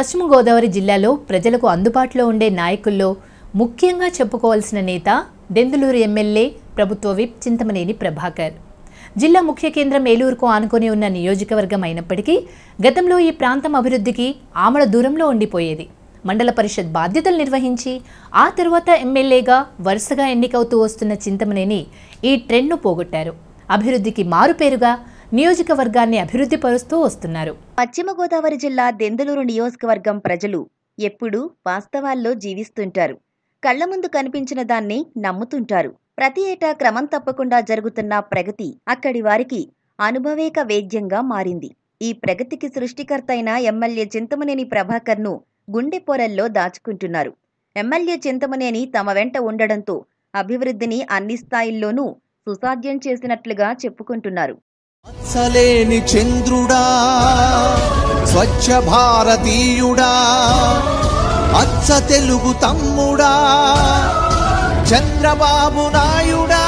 పశ్చిమ గోదావరి జిల్లాలో ప్రజలకు అందుబాటులో ఉండే నాయకుల్లో ముఖ్యంగా చెప్పుకోవాల్సిన నేత దెందులూరు ఎమ్మెల్యే ప్రభుత్వ విప్ చింతమనేని ప్రభాకర్ జిల్లా ముఖ్య కేంద్రం ఏలూరుకు ఆనుకొని ఉన్న నియోజకవర్గం అయినప్పటికీ గతంలో ఈ ప్రాంతం అభివృద్ధికి ఆమడ దూరంలో ఉండిపోయేది మండల పరిషత్ బాధ్యతలు నిర్వహించి ఆ తరువాత ఎమ్మెల్యేగా వరుసగా ఎన్నికవుతూ వస్తున్న చింతమనేని ఈ ట్రెండ్ను పోగొట్టారు అభివృద్ధికి మారుపేరుగా నియోజకవర్గాన్ని అభివృద్ధి పరుస్తూ వస్తున్నారు పశ్చిమ గోదావరి జిల్లా దెందులూరు నియోజకవర్గం ప్రజలు ఎప్పుడూ వాస్తవాల్లో జీవిస్తుంటారు కళ్ల ముందు కనిపించిన దాన్ని నమ్ముతుంటారు ప్రతి ఏటా క్రమం తప్పకుండా జరుగుతున్న ప్రగతి అక్కడి వారికి అనుభవేక వేద్యంగా మారింది ఈ ప్రగతికి సృష్టికర్త అయిన ఎమ్మెల్యే చింతమనేని ప్రభాకర్ను గుండె పొరల్లో దాచుకుంటున్నారు ఎమ్మెల్యే చింతమనేని తమ వెంట ఉండడంతో అభివృద్ధిని అన్ని స్థాయిల్లోనూ సుసాధ్యం చేసినట్లుగా చెప్పుకుంటున్నారు మత్సలేని చంద్రుడా స్వచ్ఛ భారతీయుడా అచ్చ తెలుగు తమ్ముడా చంద్రబాబు నాయుడా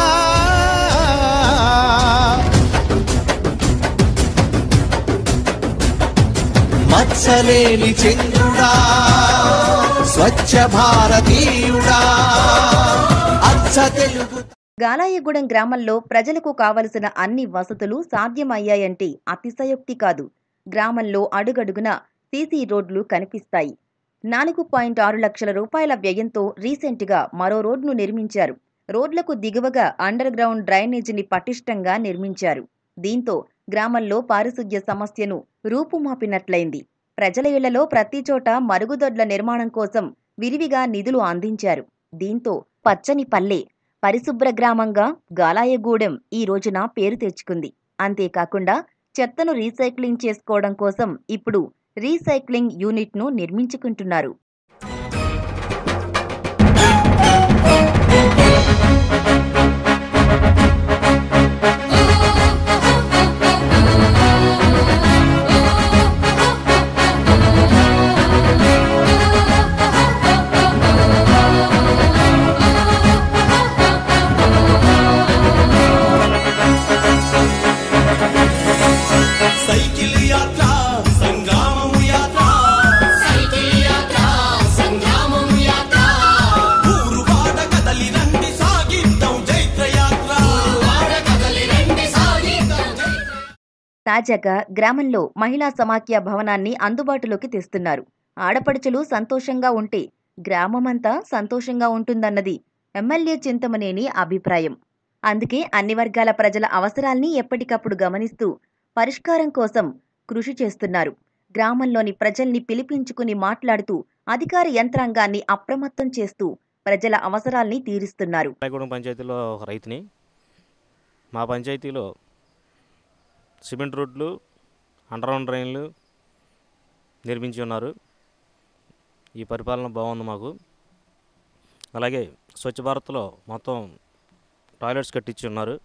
మత్సలేని చంద్రుడా స్వచ్ఛ భారతీయుడా అచ్చ తెలుగు గాలాయగూడెం గ్రామంలో ప్రజలకు కావలసిన అన్ని వసతులు సాధ్యమయ్యాయంటే అతిశయోక్తి కాదు గ్రామంలో అడుగడుగున సీసీ రోడ్లు కనిపిస్తాయి నాలుగు పాయింట్ ఆరు లక్షల రూపాయల వ్యయంతో రీసెంట్గా మరో రోడ్ను నిర్మించారు రోడ్లకు దిగువగా అండర్ గ్రౌండ్ డ్రైనేజీని పటిష్టంగా నిర్మించారు దీంతో గ్రామంలో పారిశుధ్య సమస్యను రూపుమాపినట్లయింది ప్రజల ఇళ్లలో ప్రతి చోట మరుగుదొడ్ల నిర్మాణం కోసం విరివిగా నిధులు అందించారు దీంతో పచ్చని పల్లె పరిశుభ్ర గ్రామంగా గాలాయగూడెం ఈ రోజున పేరు తెచ్చుకుంది అంతేకాకుండా చెత్తను రీసైక్లింగ్ చేసుకోవడం కోసం ఇప్పుడు రీసైక్లింగ్ యూనిట్ను నిర్మించుకుంటున్నారు సైకిల్ యాత్ర సంగ్రామము యాత్ర ఊరు వాడ కదలి రండి సాగిద్దాం జైత్ర యాత్ర తాజాగా గ్రామంలో మహిళా సమాఖ్య భవనాన్ని అందుబాటులోకి తెస్తున్నారు ఆడపడుచులు సంతోషంగా ఉంటే గ్రామమంతా సంతోషంగా ఉంటుందన్నది ఎమ్మెల్యే చింతమనేని అభిప్రాయం అందుకే అన్ని వర్గాల ప్రజల అవసరాల్ని ఎప్పటికప్పుడు గమనిస్తూ పరిష్కారం కోసం కృషి చేస్తున్నారు గ్రామంలోని ప్రజల్ని పిలిపించుకుని మాట్లాడుతూ అధికార యంత్రాంగాన్ని అప్రమత్తం చేస్తూ ప్రజల అవసరాల్ని తీరుస్తున్నారు రాయగూడెం పంచాయతీలో ఒక రైతుని మా పంచాయతీలో సిమెంట్ రోడ్లు అండర్గ్రౌండ్ డ్రైన్లు నిర్మించి ఉన్నారు ఈ పరిపాలన బాగుంది మాకు అలాగే స్వచ్ఛ భారత్లో మొత్తం టాయిలెట్స్ కట్టించి ఉన్నారు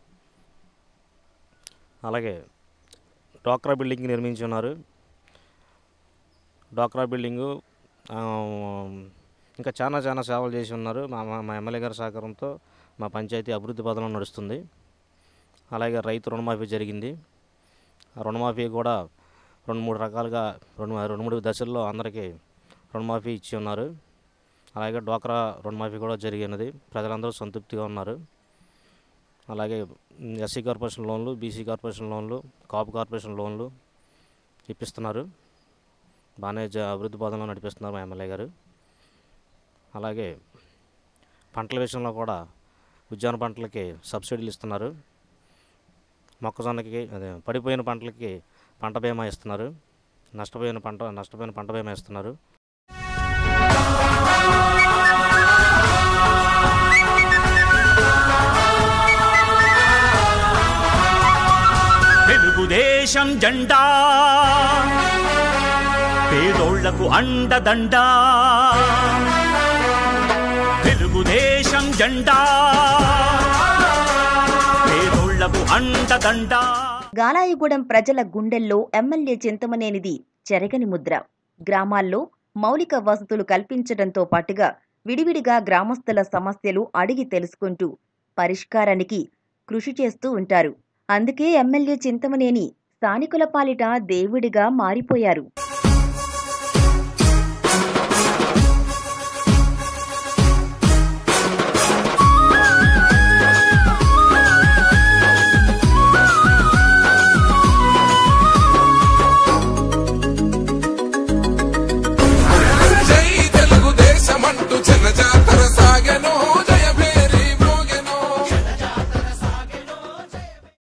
అలాగే డ్వాక్రా బిల్డింగ్ నిర్మించి ఉన్నారు డ్వాక్రా బిల్డింగు ఆ, ఇంకా చాలా చాలా సేవలు చేసి ఉన్నారు మా మా- మా ఎమ్మెల్యే గారి సహకారంతో మా పంచాయతీ అభివృద్ధి పదంలో నడుస్తుంది అలాగే రైతు రుణమాఫీ జరిగింది ఆ రుణమాఫీ కూడా రెండు మూడు రకాలుగా రెండు రెండు మూడు దశల్లో అందరికీ రుణమాఫీ ఇచ్చి ఉన్నారు అలాగే డ్వాక్రా రుణమాఫీ కూడా జరిగినది ప్రజలందరూ సంతృప్తిగా ఉన్నారు అలాగే ఎస్సీ కార్పొరేషన్ లోన్లు బీసీ కార్పొరేషన్ లోన్లు కాపు కార్పొరేషన్ లోన్లు ఇప్పిస్తున్నారు బాగానే జ అభివృద్ధి పదంలో నడిపిస్తున్నారు మా ఎమ్మెల్యే గారు అలాగే పంటల విషయంలో కూడా ఉద్యాన పంటలకి సబ్సిడీలు ఇస్తున్నారు మొక్కజొన్నకి అదే పడిపోయిన పంటలకి పంట బీమా ఇస్తున్నారు నష్టపోయిన పంట నష్టపోయిన పంట బీమా ఇస్తున్నారు తెలుగుదేశం జెండా పేదోళ్లకు అండదండా తెలుగుదేశం జెండా పేదోళ్లకు అండదండా గాలాయగూడెం ప్రజల గుండెల్లో ఎమ్మెల్యే చింతమనేనిది చెరగని ముద్ర గ్రామాల్లో మౌలిక వసతులు కల్పించడంతో పాటుగా విడివిడిగా గ్రామస్తుల సమస్యలు అడిగి తెలుసుకుంటూ పరిష్కారానికి కృషి చేస్తూ ఉంటారు అందుకే ఎమ్మెల్యే చింతమనేని స్థానికుల పాలిట దేవుడిగా మారిపోయారు